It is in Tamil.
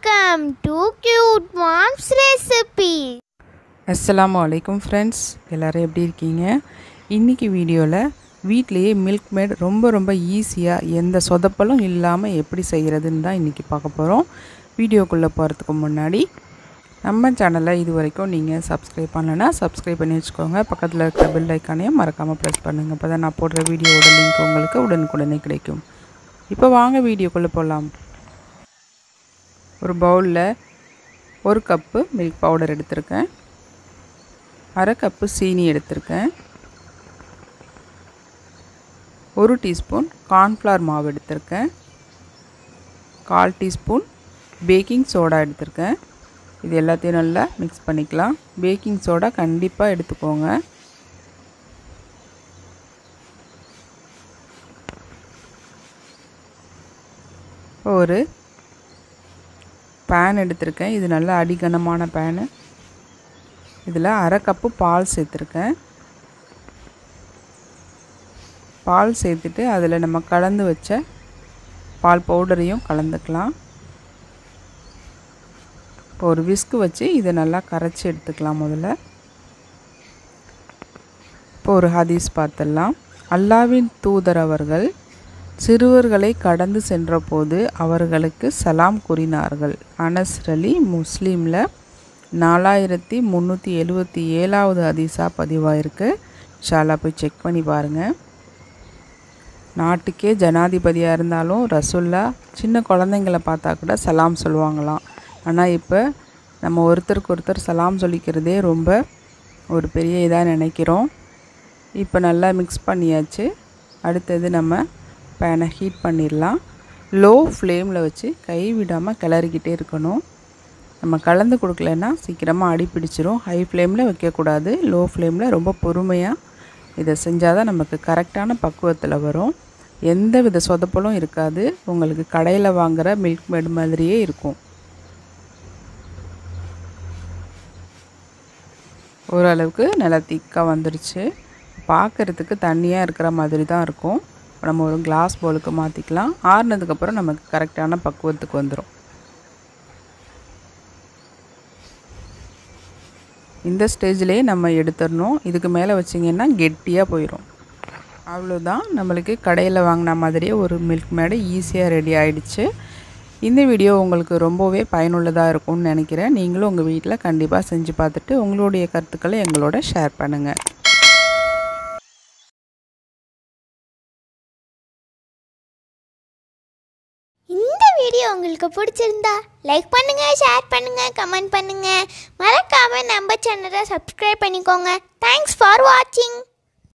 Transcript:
Welcome to Cute Mom's Recipe. அஸ்ஸலாமு அலைக்கும் ஃப்ரெண்ட்ஸ் எல்லோரும் எப்படி இருக்கீங்க இன்றைக்கி வீடியோவில் வீட்டிலையே மில்க் மேட் ரொம்ப ரொம்ப ஈஸியாக எந்த சொதப்பலும் இல்லாமல் எப்படி செய்கிறதுன்னு தான் இன்றைக்கி பார்க்க போகிறோம் வீடியோக்குள்ளே போகிறதுக்கு முன்னாடி நம்ம சேனலை இது வரைக்கும் நீங்கள் சப்ஸ்கிரைப் பண்ணலைன்னா சப்ஸ்கிரைப் பண்ணி வச்சுக்கோங்க பக்கத்தில் இருக்கிற பெல் ஐக்கானையும் மறக்காமல் ப்ரெஸ் பண்ணுங்கள் அப்போ தான் நான் போடுற வீடியோவோட லிங்க் உங்களுக்கு உடனுக்குடனே கிடைக்கும் இப்போ வாங்க வீடியோக்குள்ளே போகலாம் ஒரு பவுலில் ஒரு கப்பு மில்க் பவுடர் எடுத்திருக்கேன் அரை கப்பு சீனி எடுத்திருக்கேன் ஒரு டீஸ்பூன் கார்ன்ஃப்ளவர் மாவு எடுத்திருக்கேன் கால் டீஸ்பூன் பேக்கிங் சோடா எடுத்திருக்கேன் இது எல்லாத்தையும் நல்லா மிக்ஸ் பண்ணிக்கலாம் பேக்கிங் சோடா கண்டிப்பாக எடுத்துக்கோங்க ஒரு பேன் எடுத்திருக்கேன் இது நல்ல அடிகனமான பேனு இதில் அரை கப்பு பால் சேர்த்துருக்கேன் பால் சேர்த்துட்டு அதில் நம்ம கலந்து வச்ச பால் பவுடரையும் கலந்துக்கலாம் இப்போ ஒரு விஸ்கு வச்சு இதை நல்லா கரைச்சி எடுத்துக்கலாம் முதல்ல இப்போ ஒரு ஹதீஸ் பார்த்துடலாம் அல்லாவின் தூதர் அவர்கள் சிறுவர்களை கடந்து சென்றபோது அவர்களுக்கு சலாம் கூறினார்கள் அனஸ் அலி முஸ்லீமில் நாலாயிரத்தி முந்நூற்றி எழுபத்தி ஏழாவது ஹதீஸாக பதிவாயிருக்கு ஷாலா போய் செக் பண்ணி பாருங்கள் நாட்டுக்கே ஜனாதிபதியாக இருந்தாலும் ரசுல்லா சின்ன குழந்தைங்கள பார்த்தா கூட சலாம் சொல்லுவாங்களாம் ஆனால் இப்போ நம்ம ஒருத்தருக்கு ஒருத்தர் சலாம் சொல்லிக்கிறதே ரொம்ப ஒரு பெரிய இதாக நினைக்கிறோம் இப்போ நல்லா மிக்ஸ் பண்ணியாச்சு அடுத்தது நம்ம பேனை ஹீட் பண்ணிடலாம் லோ ஃப்ளேமில் வச்சு கை விடாமல் கிளறிக்கிட்டே இருக்கணும் நம்ம கலந்து கொடுக்கலன்னா சீக்கிரமாக அடி பிடிச்சிரும் ஹை ஃப்ளேமில் வைக்கக்கூடாது லோ ஃப்ளேமில் ரொம்ப பொறுமையாக இதை செஞ்சால் தான் நமக்கு கரெக்டான பக்குவத்தில் வரும் எந்த வித சொதப்பலும் இருக்காது உங்களுக்கு கடையில் வாங்குகிற மில்க் மேட் மாதிரியே இருக்கும் ஓரளவுக்கு நல்லா திக்காக வந்துடுச்சு பார்க்குறதுக்கு தண்ணியாக இருக்கிற மாதிரி தான் இருக்கும் நம்ம ஒரு கிளாஸ் பவுலுக்கு மாற்றிக்கலாம் ஆறுனதுக்கப்புறம் நமக்கு கரெக்டான பக்குவத்துக்கு வந்துடும் இந்த ஸ்டேஜ்லேயே நம்ம எடுத்துடணும் இதுக்கு மேலே வச்சிங்கன்னா கெட்டியாக போயிடும் அவ்வளோதான் நம்மளுக்கு கடையில் வாங்கின மாதிரியே ஒரு மில்க் மேடு ஈஸியாக ரெடி ஆகிடுச்சு இந்த வீடியோ உங்களுக்கு ரொம்பவே பயனுள்ளதாக இருக்கும்னு நினைக்கிறேன் நீங்களும் உங்கள் வீட்டில் கண்டிப்பாக செஞ்சு பார்த்துட்டு உங்களுடைய கருத்துக்களை எங்களோட ஷேர் பண்ணுங்கள் இந்த வீடியோ உங்களுக்கு பிடிச்சிருந்தா லைக் பண்ணுங்க ஷேர் பண்ணுங்க கமெண்ட் பண்ணுங்க மறக்காம நம்ம சேனலை சப்ஸ்கிரைப் பண்ணிக்கோங்க தேங்க்ஸ் ஃபார் வாட்சிங்